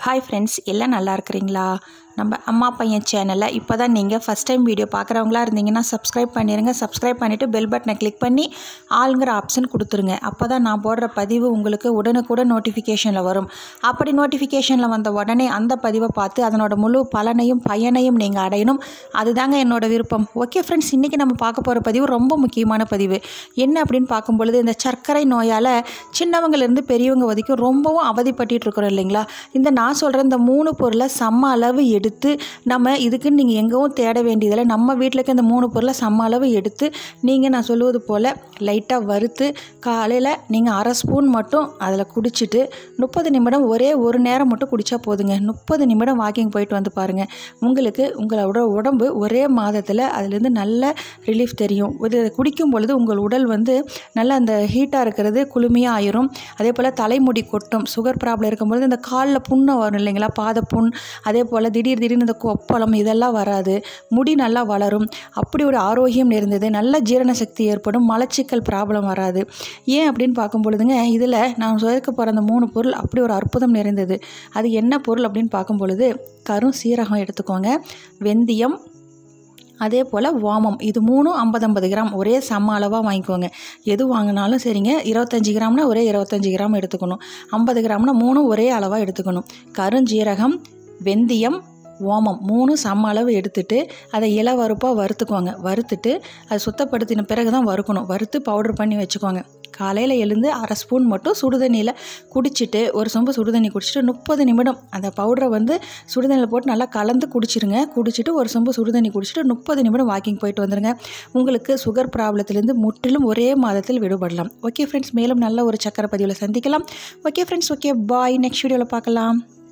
hi friends எல்லாம் நல்லா இருக்கிறீங்களா நம்ம அம்மா பையன் சேனலில் இப்போ தான் நீங்கள் ஃபஸ்ட் டைம் வீடியோ பார்க்குறவங்களா இருந்தீங்கன்னா சப்ஸ்கிரைப் பண்ணிடுங்க சப்ஸ்கிரைப் பண்ணிவிட்டு பெல் பட்டனை கிளிக் பண்ணி ஆளுங்கிற ஆப்ஷன் கொடுத்துருங்க அப்போ தான் நான் போடுற பதிவு உங்களுக்கு உடனுக்குடன் நோட்டிஃபிகேஷனில் வரும் அப்படி நோட்டிஃபிகேஷனில் வந்த உடனே அந்த பதிவை பார்த்து அதனோட முழு பலனையும் பயனையும் நீங்கள் அடையணும் அதுதாங்க என்னோட விருப்பம் ஓகே ஃப்ரெண்ட்ஸ் இன்றைக்கி நம்ம பார்க்க போகிற பதிவு ரொம்ப முக்கியமான பதிவு என்ன அப்படின்னு பார்க்கும் பொழுது இந்த சர்க்கரை நோயால் சின்னவங்கலேருந்து பெரியவங்க வரைக்கும் ரொம்பவும் அவதிப்பட்டுட்டு இருக்கிறோம் இல்லைங்களா இந்த நான் சொல்கிற இந்த மூணு பொருளை சம அளவு எடுத்து நம்ம இதுக்குன்னு நீங்கள் எங்கவும் தேட வேண்டியதில்லை நம்ம வீட்டில் இருக்க இந்த மூணு பொருளை சம அளவு எடுத்து நீங்கள் நான் சொல்லுவது போல் லைட்டாக வறுத்து காலையில் நீங்கள் அரை ஸ்பூன் மட்டும் அதில் குடிச்சிட்டு முப்பது நிமிடம் ஒரே ஒரு நேரம் மட்டும் குடித்தா போதுங்க முப்பது நிமிடம் வாக்கிங் போயிட்டு வந்து பாருங்கள் உங்களுக்கு உங்களோட உடம்பு ஒரே மாதத்தில் அதுலேருந்து நல்ல ரிலீஃப் தெரியும் இது குடிக்கும் பொழுது உங்கள் உடல் வந்து நல்லா அந்த ஹீட்டாக இருக்கிறது குளுமையாக ஆயிரும் அதே போல் தலைமுடி கொட்டும் சுகர் ப்ராப்ளம் இருக்கும்பொழுது இந்த காலில் புண்ணை வரும் இல்லைங்களா பாத புண் அதே போல் திடீர் திடீர்னு இந்த கொப்பளம் இதெல்லாம் வராது முடி நல்லா வளரும் அப்படி ஒரு ஆரோக்கியம் நிறைந்தது நல்ல ஜீரண சக்தி ஏற்படும் மலச்சிக்கல் ப்ராப்ளம் வராது ஏன் அப்படின்னு பார்க்கும் பொழுதுங்க இதில் நான் சேர்க்க போகிற அந்த மூணு பொருள் அப்படி ஒரு அற்புதம் நிறைந்தது அது என்ன பொருள் அப்படின்னு பார்க்கும் பொழுது கரும் சீரகம் எடுத்துக்கோங்க வெந்தயம் அதே போல் வாமம் இது மூணும் ஐம்பது ஐம்பது கிராம் ஒரே சம அளவாக வாங்கிக்கோங்க எது வாங்கினாலும் சரிங்க இருபத்தஞ்சி கிராம்னா ஒரே இருபத்தஞ்சி கிராம் எடுத்துக்கணும் ஐம்பது கிராம்னா மூணும் ஒரே அளவாக எடுத்துக்கணும் கருஞ்சீரகம் வெந்தயம் ஓமம் மூணு சம அளவு எடுத்துட்டு அதை இல வறுப்பாக வறுத்துக்கோங்க வறுத்துட்டு அதை சுத்தப்படுத்தின பிறகு தான் வறுக்கணும் வறுத்து பவுடர் பண்ணி வச்சுக்கோங்க காலையில் எழுந்து அரை ஸ்பூன் மட்டும் சுடுதண்ணியில் குடிச்சிட்டு ஒரு சொம்பு சுடுதண்ணி குடிச்சிட்டு முப்பது நிமிடம் அந்த பவுடரை வந்து சுடுதண்ணியில் போட்டு நல்லா கலந்து குடிச்சிருங்க குடிச்சிட்டு ஒரு சொம்பு சுடுதண்ணி குடிச்சிட்டு முப்பது நிமிடம் வாக்கிங் போயிட்டு வந்துடுங்க உங்களுக்கு சுகர் ப்ராப்ளத்திலேருந்து முற்றிலும் ஒரே மாதத்தில் விடுபடலாம் ஓகே ஃப்ரெண்ட்ஸ் மேலும் நல்ல ஒரு சக்கரை பதிவில் சந்திக்கலாம் okay friends okay bye next வீடியோவில் பார்க்கலாம்